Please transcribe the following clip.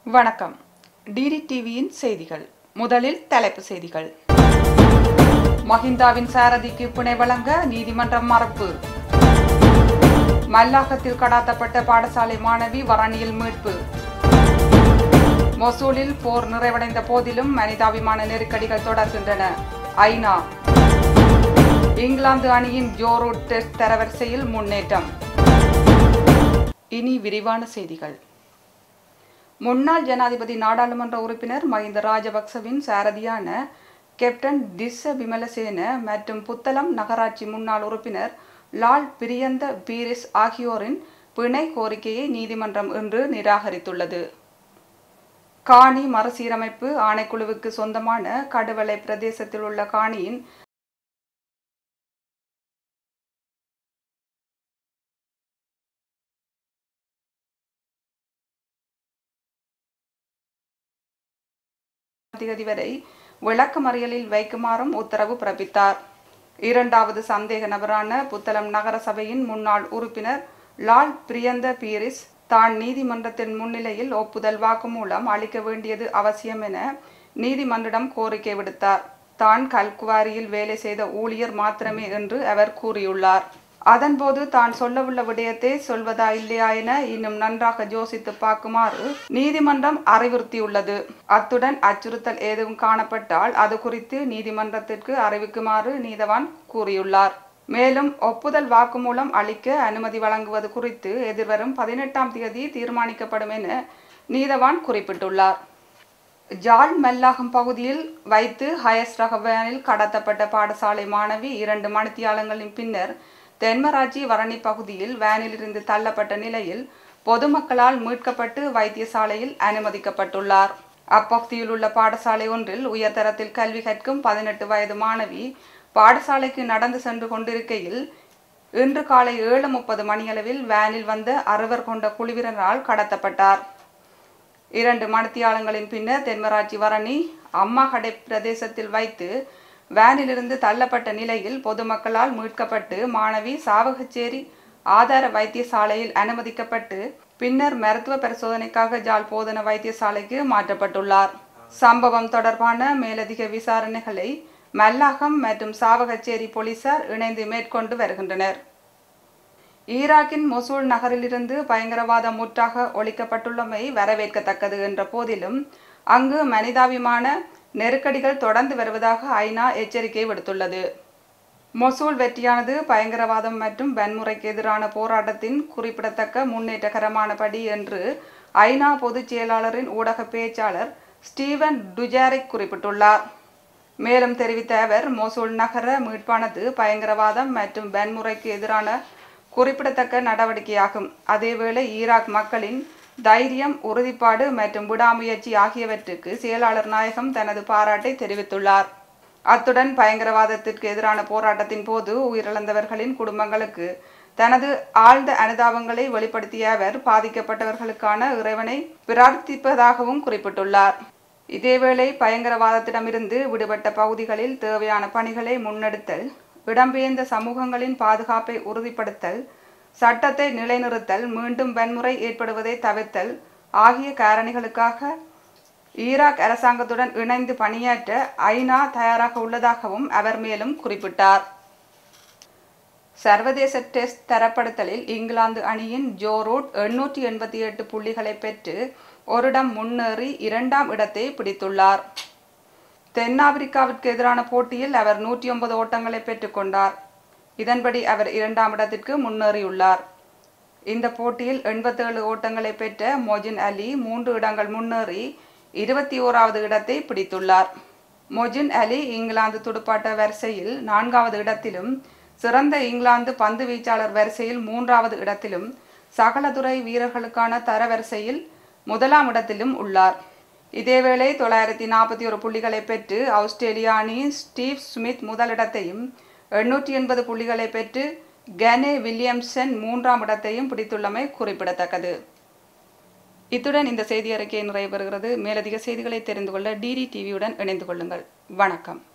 வணக்கம் டிடி டிவியின் செய்திகள் முதலில் தலைப்பு செய்திகள் மஹிந்தாவின் சாரதிக்கு பிணை வழங்க நீதிமன்றம் மறுப்பு மல்லாகத்தில் கடாத்தப்பட்ட பாடசாலை மாணவி வரணியில் மீட்பு மொசூலில் போர் நிறைவடைந்த போதிலும் மனிதாபிமான நெருக்கடிகள் தொடர்கின்றன ஐநா இங்கிலாந்து அணியின் ஜோரூட் டெஸ்ட் தரவரிசையில் முன்னேற்றம் இனி விரிவான செய்திகள் முன்னாள் ஜனாதிபதி நாடாளுமன்ற உறுப்பினர் மஹிந்த ராஜபக்சவின் சாரதியான கேப்டன் திஸ்ஸ விமலசேன மற்றும் புத்தளம் நகராட்சி முன்னாள் உறுப்பினர் லால் பிரியந்த பீரிஸ் ஆகியோரின் பிணை கோரிக்கையை நீதிமன்றம் இன்று நிராகரித்துள்ளது காணி மறுசீரமைப்பு ஆணைக்குழுவுக்கு சொந்தமான கடுவளை பிரதேசத்தில் உள்ள காணியின் தேதி வரை விளக்கமறியலில் வைக்குமாறும் உத்தரவு பிறப்பித்தார் இரண்டாவது சந்தேக நபரான புத்தளம் நகர சபையின் முன்னாள் உறுப்பினர் லால் பிரியந்த பீரிஸ் தான் நீதிமன்றத்தின் முன்னிலையில் ஒப்புதல் வாக்குமூலம் அளிக்க வேண்டியது அவசியம் என நீதிமன்றிடம் கோரிக்கை விடுத்தார் தான் கல்குவாரியில் வேலை செய்த ஊழியர் மாத்திரமே என்று அவர் கூறியுள்ளார் அதன்போது தான் சொல்லவுள்ள விடயத்தை சொல்வதா இல்லையா என இன்னும் நன்றாக யோசித்து பார்க்குமாறு நீதிமன்றம் அறிவுறுத்தியுள்ளது அத்துடன் அச்சுறுத்தல் ஏதும் காணப்பட்டால் அது குறித்து நீதிமன்றத்திற்கு அறிவிக்குமாறு நீதவான் கூறியுள்ளார் மேலும் ஒப்புதல் வாக்குமூலம் அளிக்க அனுமதி வழங்குவது குறித்து எதிர்வரும் பதினெட்டாம் தேதி தீர்மானிக்கப்படும் என நீதவான் குறிப்பிட்டுள்ளார் ஜாழ் மெல்லாகம் பகுதியில் வைத்து ஹயஸ் ரக வேனில் கடத்தப்பட்ட பாடசாலை மாணவி இரண்டு மணித்தியாலங்களின் பின்னர் தென்மராட்சி வரணி பகுதியில் வேனிலிருந்து தள்ளப்பட்ட நிலையில் பொதுமக்களால் மீட்கப்பட்டு வைத்தியசாலையில் அனுமதிக்கப்பட்டுள்ளார் அப்பகுதியில் உள்ள பாடசாலை ஒன்றில் உயர்தரத்தில் கல்வி கற்கும் பதினெட்டு வயது மாணவி பாடசாலைக்கு நடந்து சென்று கொண்டிருக்கையில் இன்று காலை ஏழு முப்பது மணியளவில் வேனில் வந்த அறுவர் கொண்ட குழுவினரால் கடத்தப்பட்டார் இரண்டு மணித்தியாலங்களின் பின்னர் தென்மராட்சி வரணி அம்மாகடை பிரதேசத்தில் வைத்து வேனிலிருந்து தள்ளப்பட்ட நிலையில் பொதுமக்களால் மீட்கப்பட்டு மாணவி சாவகச்சேரி ஆதார வைத்தியசாலையில் அனுமதிக்கப்பட்டு பின்னர் மருத்துவ பரிசோதனைக்காக ஜாழ் போதன வைத்தியசாலைக்கு மாற்றப்பட்டுள்ளார் சம்பவம் தொடர்பான மேலதிக விசாரணைகளை மல்லாகம் மற்றும் சாவகச்சேரி போலீசார் இணைந்து மேற்கொண்டு வருகின்றனர் ஈராக்கின் மொசூல் நகரிலிருந்து பயங்கரவாதம் முற்றாக ஒழிக்கப்பட்டுள்ளமை வரவேற்கத்தக்கது என்ற போதிலும் அங்கு மனிதாபிமான நெருக்கடிகள் தொடர்ந்து வருவதாக ஐநா எச்சரிக்கை விடுத்துள்ளது மொசூல் வெற்றியானது பயங்கரவாதம் மற்றும் வன்முறைக்கு எதிரான போராட்டத்தின் குறிப்பிடத்தக்க முன்னேற்றகரமான படி என்று ஐநா பொதுச் செயலாளரின் ஊடக பேச்சாளர் ஸ்டீவன் டுஜாரிக் குறிப்பிட்டுள்ளார் மேலும் தெரிவித்த அவர் மோசூல் நகர மீட்பானது பயங்கரவாதம் மற்றும் வன்முறைக்கு எதிரான குறிப்பிடத்தக்க நடவடிக்கையாகும் அதேவேளை ஈராக் மக்களின் தைரியம் உறுதிப்பாடு மற்றும் விடாமுயற்சி ஆகியவற்றுக்கு செயலாளர் நாயகம் தனது பாராட்டை தெரிவித்துள்ளார் அத்துடன் பயங்கரவாதத்திற்கு எதிரான போராட்டத்தின் போது உயிரிழந்தவர்களின் குடும்பங்களுக்கு தனது ஆழ்ந்த அனுதாபங்களை வெளிப்படுத்திய அவர் பாதிக்கப்பட்டவர்களுக்கான இறைவனை பிரார்த்திப்பதாகவும் குறிப்பிட்டுள்ளார் இதேவேளை பயங்கரவாதத்திடமிருந்து விடுபட்ட பகுதிகளில் தேவையான பணிகளை முன்னெடுத்தல் இடம்பெயர்ந்த சமூகங்களின் பாதுகாப்பை உறுதிப்படுத்தல் சட்டத்தை நிலைநிறுத்தல் மீண்டும் வன்முறை ஏற்படுவதை தவிர்த்தல் ஆகிய காரணிகளுக்காக ஈராக் அரசாங்கத்துடன் இணைந்து பணியாற்ற ஐநா தயாராக உள்ளதாகவும் அவர் மேலும் குறிப்பிட்டார் சர்வதேச டெஸ்ட் தரப்படுத்தலில் இங்கிலாந்து அணியின் ஜோ ரூட் எண்ணூற்றி எண்பத்தி எட்டு புள்ளிகளை பெற்று ஒரிடம் முன்னேறி இரண்டாம் இடத்தை பிடித்துள்ளார் தென்னாப்பிரிக்காவிற்கு எதிரான போட்டியில் அவர் நூற்றி ஒன்பது ஓட்டங்களை பெற்றுக்கொண்டார் இதன்படி அவர் இரண்டாம் இடத்திற்கு முன்னேறியுள்ளார் இந்த போட்டியில் எண்பத்தேழு ஓட்டங்களை பெற்ற மொஜின் அலி மூன்று இடங்கள் முன்னேறி இருபத்தி ஓராவது இடத்தை பிடித்துள்ளார் மொஜின் அலி இங்கிலாந்து துடுப்பாட்ட வரிசையில் நான்காவது இடத்திலும் சிறந்த இங்கிலாந்து பந்து வீச்சாளர் வரிசையில் மூன்றாவது இடத்திலும் சகலதுறை வீரர்களுக்கான தரவரிசையில் முதலாம் இடத்திலும் உள்ளார் இதேவேளை தொள்ளாயிரத்தி நாற்பத்தி ஒரு புள்ளிகளை பெற்று ஆஸ்திரேலிய அணி ஸ்டீவ் ஸ்மித் முதலிடத்தையும் எண்ணூற்றி எண்பது புள்ளிகளை பெற்று கனே வில்லியம்சன் மூன்றாம் இடத்தையும் பிடித்துள்ளமை குறிப்பிடத்தக்கது இத்துடன் இந்த செய்தி அறிக்கை நிறைவு பெறுகிறது மேலதிக செய்திகளை தெரிந்து கொள்ள டிடி டிவியுடன் இணைந்து கொள்ளுங்கள் வணக்கம்